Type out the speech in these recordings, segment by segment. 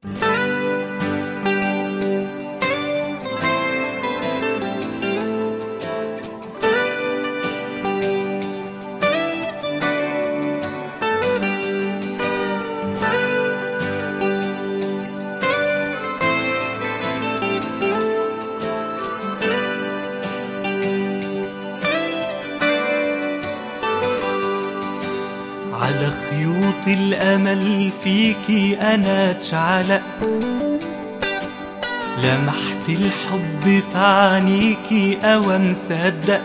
على خيوط الأمل فيكي أنا اتشعلقت لمحت الحب في عينيكي أوى مصدقت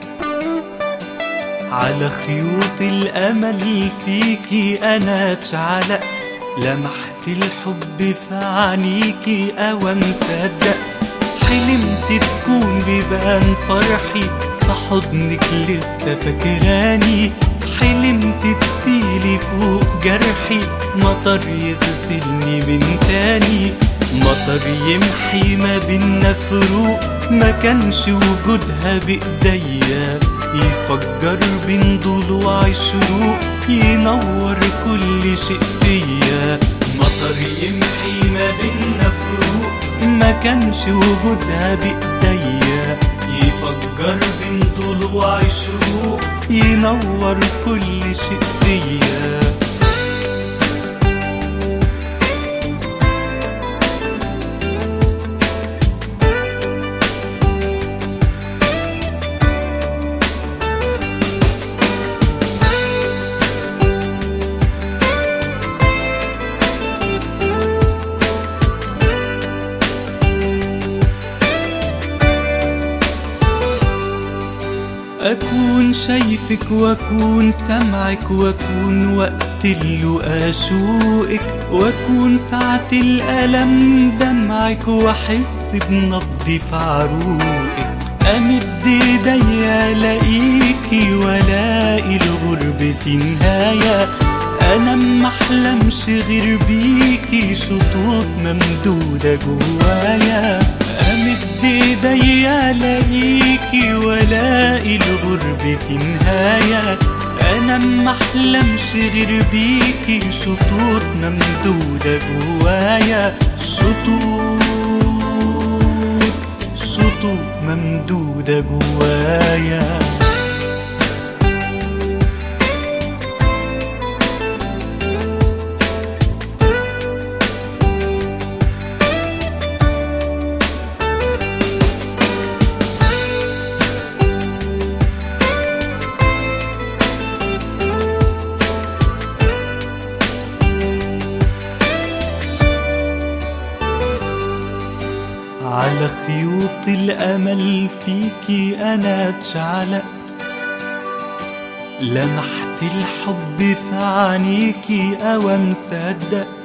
على خيوط الأمل فيكي أنا اتشعلقت لمحت الحب في عينيكي أوى مصدقت حلمت تكون بيبان فرحي في حضنك لسه فاكراني حلمت تسيلي فوق جرحي مطر يغسلني من تاني مطر يمحي ما بينا فروق ما كانش وجودها بإيديا يفجر بين ضلوع الشروق ينور كل شيء فيا مطر يمحي ما بينا فروق ما كانش وجودها بإيديا يفجر بين ضلوع الشروق ينور كل شيء فيا أكون شايفك وأكون سمعك وأكون وقت اللقا شوقك وأكون ساعة الألم دمعك وأحس بنبضي في عروقك أمد إيديا ألاقيكي وألاقي لغربتي نهاية أنا محلمش غير بيكي شطوط ممدودة جوايا أمد إيديا ألاقيكي وألاقي لغربتي نهاية أنا محلمش غير بيكي شطوط ممدودة جوايا شطوط شطوط ممدودة جوايا على خيوط الأمل فيكي أنا اتشعلقت لمحت الحب في عينيكي أوى مصدقت